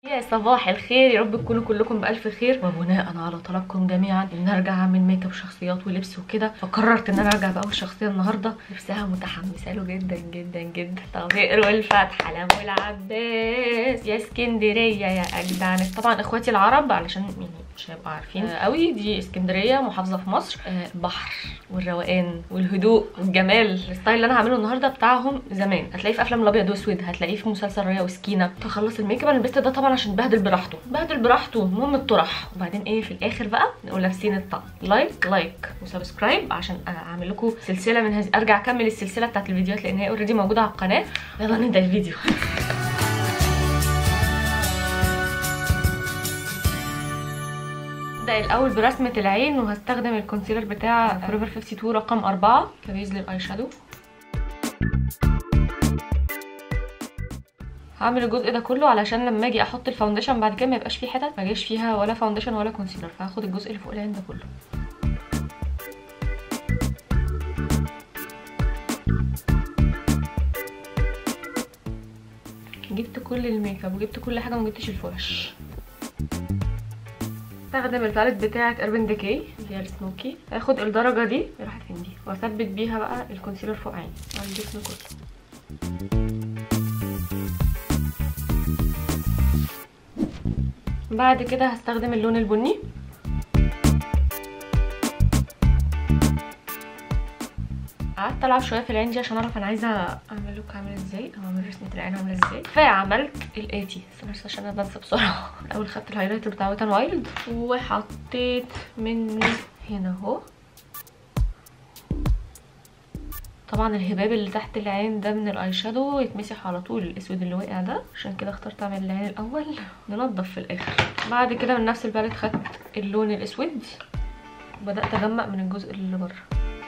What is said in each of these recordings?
يا صباح الخير يا رب تكونوا كلكم بألف خير وبناء على طلبكم جميعا ان ارجع اعمل ميك اب شخصيات ولبس وكده فقررت ان انا ارجع باول شخصيه النهارده نفسها متحمسه له جدا جدا جدا طارق والفتحه لام والعباس يا اسكندريه يا اجدع ناس. طبعا اخواتي العرب علشان يعني مش هيبقوا عارفين آه قوي دي اسكندريه محافظه في مصر آه البحر والروقان والهدوء والجمال الستايل اللي انا هعمله النهارده بتاعهم زمان هتلاقيه في افلام الابيض واسود هتلاقيه في مسلسل ريا وسكينه تخلص الميك اب انا لبست ده طبعا عشان بهدل براحته بهدل براحته المهم الطرح وبعدين ايه في الاخر بقى نقول لابسين الطقم لايك لايك وسبسكرايب عشان اعمل لكم سلسله من هذه ارجع اكمل السلسله بتاعت الفيديوهات لان هي اوريدي موجوده على القناه يلا نبدا الفيديو هبدا الاول برسمه العين وهستخدم الكونسيلر بتاع فوريفر 52 رقم 4 كبيز للاي شادو هعمل الجزء ده كله علشان لما اجي احط الفاونديشن بعد كده ما يبقاش فيه حتت ما يجيش فيها ولا فاونديشن ولا كونسيلر فهاخد الجزء اللي فوق العين ده كله جبت كل الميك اب وجبت كل حاجه وما جبتش الفرش استخدم الباليت بتاعه اربن ديكي اللي هي السموكي هاخد الدرجه دي راحت فين دي واثبت بيها بقى الكونسيلر فوق عيني على الجسم كله بعد كده هستخدم اللون البني قعدت العب شويه في العين دي عشان اعرف انا عايزه اعمل لوك عامل ازاي او اعمل رسمه العين عامله ازاي فعملت الاتي بس عشان انا بنسى بسرعه الاول خدت الهايلايتر بتاع ويت وايلد وحطيت منه هنا اهو طبعا الهباب اللي تحت العين ده من الاي شادو يتمسح على طول الاسود اللي واقع ده عشان كده اخترت اعمل العين الاول ننضف في الاخر بعد كده من نفس الباليت خدت اللون الاسود وبدات اغمق من الجزء اللي بره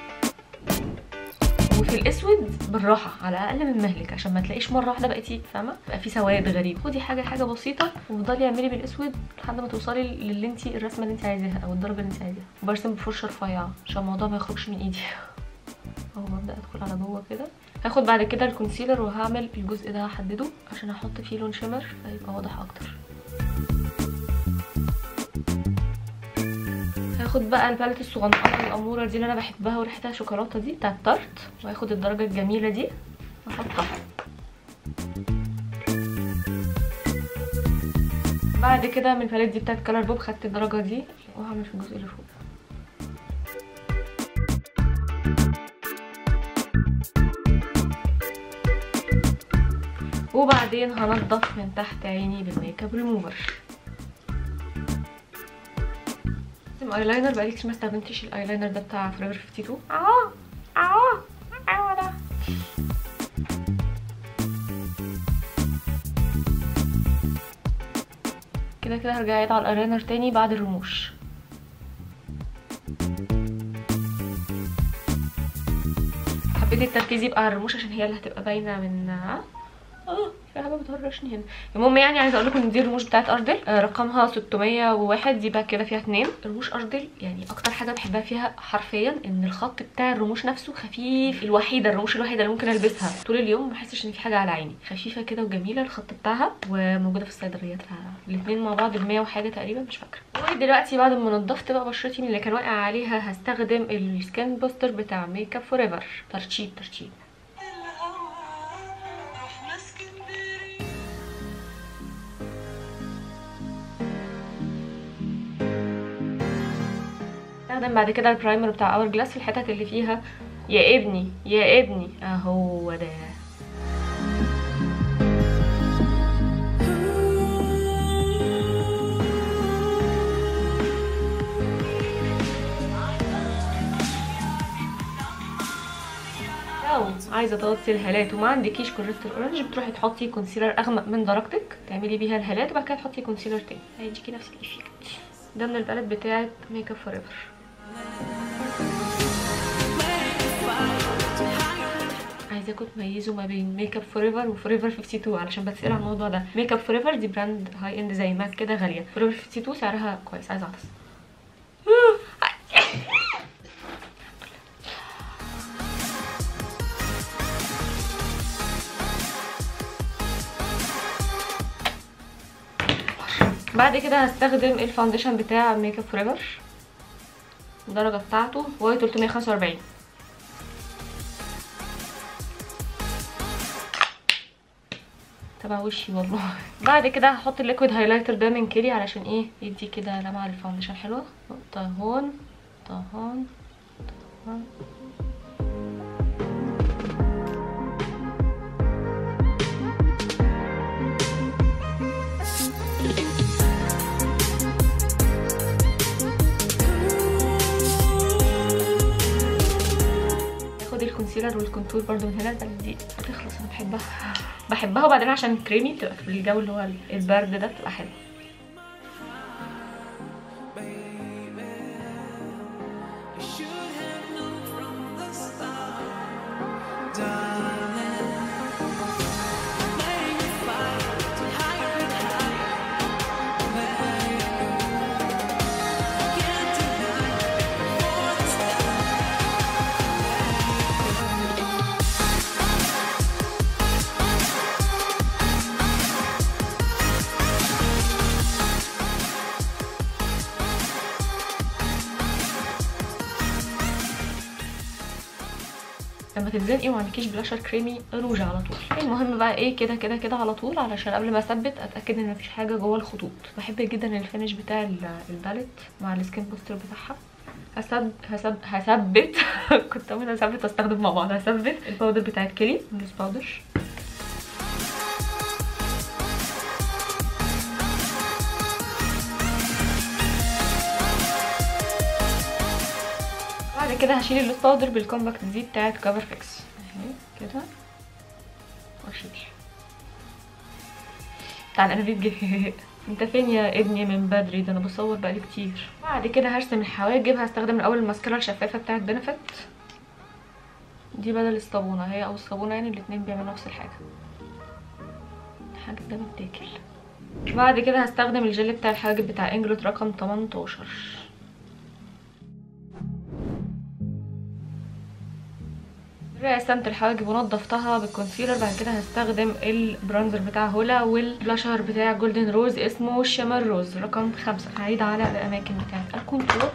وفي الاسود بالراحه على اقل من مهلك عشان ما تلاقيش مره واحده بقيتي فاهمه بقى في سواد غريب خدي حاجه حاجه بسيطه وافضلي اعملي بالاسود لحد ما توصلي للي انت الرسمه اللي انت عايزاها او الدرجه اللي انت عايزاها وبرسم بفرشه رفيعه عشان الموضوع ما يخرجش من ايدي اهو ببدا ادخل على جوه كده هاخد بعد كده الكونسيلر وهعمل الجزء ده هحدده عشان احط فيه لون شمر فيبقى واضح اكتر هاخد بقى الباليت الصغنطه الاموره دي اللي انا بحبها وريحتها شوكولاته دي بتاعت تارت وهاخد الدرجه الجميله دي واحطها بعد كده من الباليت دي بتاعت كلر بوب خدت الدرجه دي وهعمل في الجزء اللي فوق وبعدين هنضف من تحت عيني بالميك اب ريموفر لازم ايلاينر بقالي كتير ما استخدمتش الايلاينر ده بتاع فوريفر 52 اه اه اه ده كده كده هرجع اعيد على الايلاينر تاني بعد الرموش حبيت التركيز يبقى على الرموش عشان هي اللي هتبقى باينه من اه في حاجه بتهرشني هنا المهم يعني عايزه اقول لكم ان دي الرموش بتاعت اردل آه رقمها 601 دي بقى كده فيها اتنين رموش اردل يعني اكتر حاجه بحبها فيها حرفيا ان الخط بتاع الرموش نفسه خفيف الوحيده الرموش الوحيده اللي ممكن البسها طول اليوم ما بحسش ان في حاجه على عيني خفيفه كده وجميله الخط بتاعها وموجوده في الصيدليات الاثنين مع بعض ب 100 وحاجه تقريبا مش فاكره ودلوقتي بعد ما نضفت بقى بشرتي من اللي كان واقع عليها هستخدم السكين بوستر بتاع ميك اب فور ايفر ترشيب ترشيب هستخدم بعد كده البرايمر بتاع اور جلاس في الحتت اللي فيها يا ابني يا ابني اهو ده لو عايزه تغطي الهالات وما عندكيش كورستر اورنج بتروحي تحطي كونسيلر اغمق من درجتك تعملي بيها الهالات وبعد كده تحطي كونسيلر تاني هيديكي نفس الايفكت ده من الباليت بتاعت ميك اب فور ايفر عايزاكم تميزوا ما بين ميك اب فور ايفر وفور ايفر 52 علشان بتسال عن الموضوع ده ميك اب فور ايفر دي براند هاي اند زي ماك كده غاليه فور ايفر 52 سعرها كويس عايزه اعطس بعد كده هستخدم الفاونديشن بتاع ميك اب فوريفر الدرجه بتاعته واي 345 تبع وشي والله بعد كده هحط الليكويد هايلايتر ده من كيلي علشان ايه يدي كده لمعه للفاونديشن حلوه نقطه هون نقطه هون نقطة هون اخد الكونسيلر والكونتور برضو من هنا دي بتخلص انا بحبها بحبها وبعدين عشان كريمي بتبقى في الجو اللي هو البرد ده بتبقى حلوه I should have known from the start, darling. Letting you fly to higher and higher. Can't deny before the start. لما تتزنقي وما عندكيش بلاشر كريمي روج على طول المهم بقى ايه كده كده كده على طول علشان قبل ما اثبت اتاكد ان مفيش حاجه جوه الخطوط بحب جدا الفينش بتاع ال- الباليت مع السكين بوستر بتاعها هسب هسب هثبت كنت اقول هثبت استخدم مع بعض هثبت الباودر بتاعت كيلي اللوز باودر بعد كده هشيل اللوز باودر بالكومباكت دي بتاعت كفر فيكس اهي كده واشيل تعال انا بيجي انت فين يا ابني من بدري ده انا بصور بقالي كتير بعد كده هرسم الحواجب هستخدم الاول الماسكارا الشفافه بتاعت بنفت دي بدل الصابونه هي او الصابونه يعني الاتنين بيعملوا نفس الحاجه الحاجب ده بيتاكل بعد كده هستخدم الجل بتاع الحواجب بتاع انجلوت رقم 18 رسمت الحواجب ونضفتها بالكونسيلر بعد كده هستخدم البرونزر بتاع هولا والبلاشر بتاع جولدن روز اسمه شمر روز رقم خمسة هعيد على الأماكن بتاعت الكونتور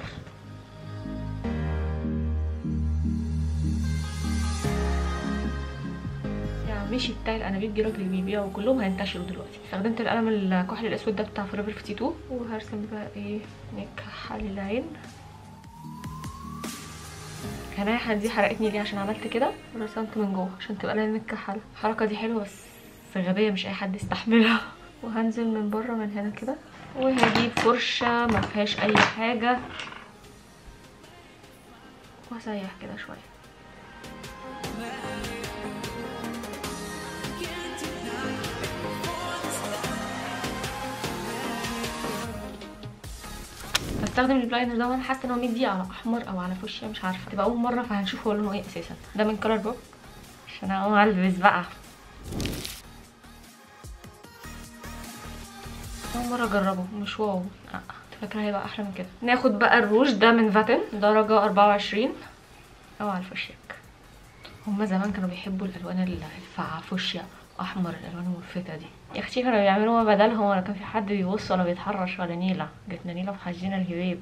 يا مشي بتاع الانابيب دي راجل بيبيعوا وكلهم هينتشروا دلوقتي استخدمت القلم الكحل الاسود ده بتاع فوريفر 52 وهرسم بقى ايه نكحل العين الكناحة دي حرقتني ليه عشان عملت كده ورسمت من جوه عشان تبقى العين متكحلة الحركة دي حلوة بس غبية مش اي حد يستحملها وهنزل من بره من هنا كده وهجيب فرشة ما فيهاش اي حاجة واسيح كده شوية بستخدم البلاينر ده وانا حاسه ان هو مدي على احمر او على فوشيا مش عارفه تبقى اول مره فهنشوف هو لونه ايه اساسا ده من كلر بوك عشان اقوم البس بقى اول مره اجربه مش واو لا كنت فاكره هيبقى احلى من كده ناخد بقى الروج ده من فاتن درجه 24 او على الفوشياك هما زمان كانوا بيحبوا الالوان الفقعه فوشيا احمر الالوان الملفته دي يا اختي كانوا بيعملوها بدلهم ولا كان في حد بيبص ولا بيتحرش ولا نيله جاتنا نيله في حجينا الهباب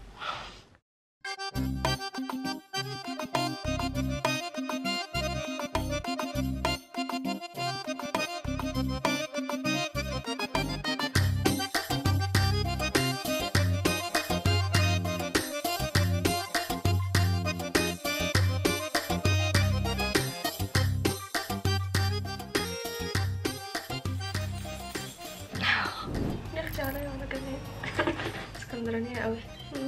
نرجع عليا وانا كمان اسكندرانية قوي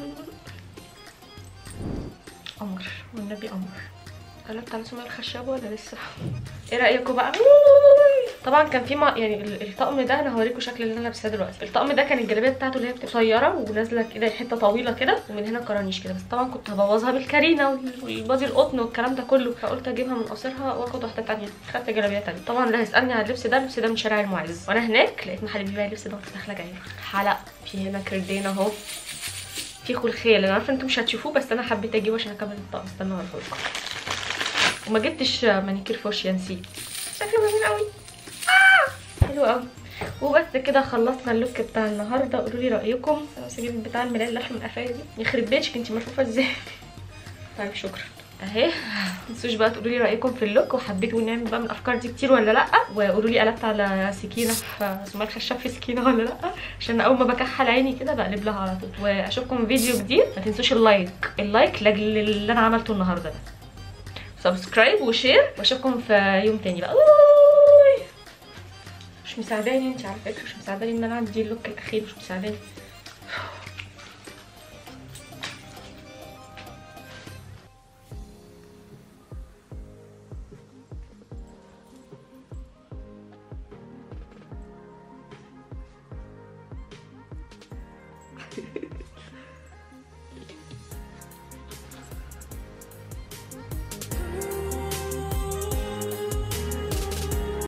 قمر والنبي قمر قلبت على سمية الخشاب ولا لسه ايه رايكم بقى طبعا كان في ما يعني ال- الطقم ده انا هوريكم شكل اللي انا لابساه دلوقتي الطقم ده كان الجلابيه بتاعته اللي هي بتبقى قصيره ونازله كده حته طويله كده ومن هنا كرانيش كده بس طبعا كنت هبوظها بالكارينا وال- والبادي القطن والكلام ده كله فقلت اجيبها من قصرها واخد واحده تانية خدت جلابيه تانية طبعا اللي هيسالني على اللبس ده اللبس ده من شارع المعز وانا هناك لقيت محل بيبيع اللبس ده كنت داخله جايه حلق في هنا كردين اهو في خلخيل انا عارفه انتم مش هتشوفوه بس انا حبيت اجيبه عشان اكمل الطقم استنوا اوريهولكم وما جبتش مانيكير فوشيا نسيت شكله جميل قوي آه! حلو قوي وبس كده خلصنا اللوك بتاع النهارده قولوا لي رايكم انا بس اجيب بتاع الملايه اللحم من قفايا دي يخرب بيتك انت ملفوفه ازاي طيب شكرا اهي متنسوش بقى تقولوا لي رايكم في اللوك وحبيتوا نعمل بقى من الافكار دي كتير ولا لا وقولوا لي قلبت على سكينه في سمال خشب في سكينه ولا لا عشان اول ما بكحل عيني كده بقلب لها على طول واشوفكم في فيديو جديد ما تنسوش اللايك اللايك لاجل اللي انا عملته النهارده ده سبسكرايب وشير واشوفكم في يوم تاني بقى مش مساعداني انت على فكره مش مساعداني ان انا عندي اللوك الاخير مش مساعداني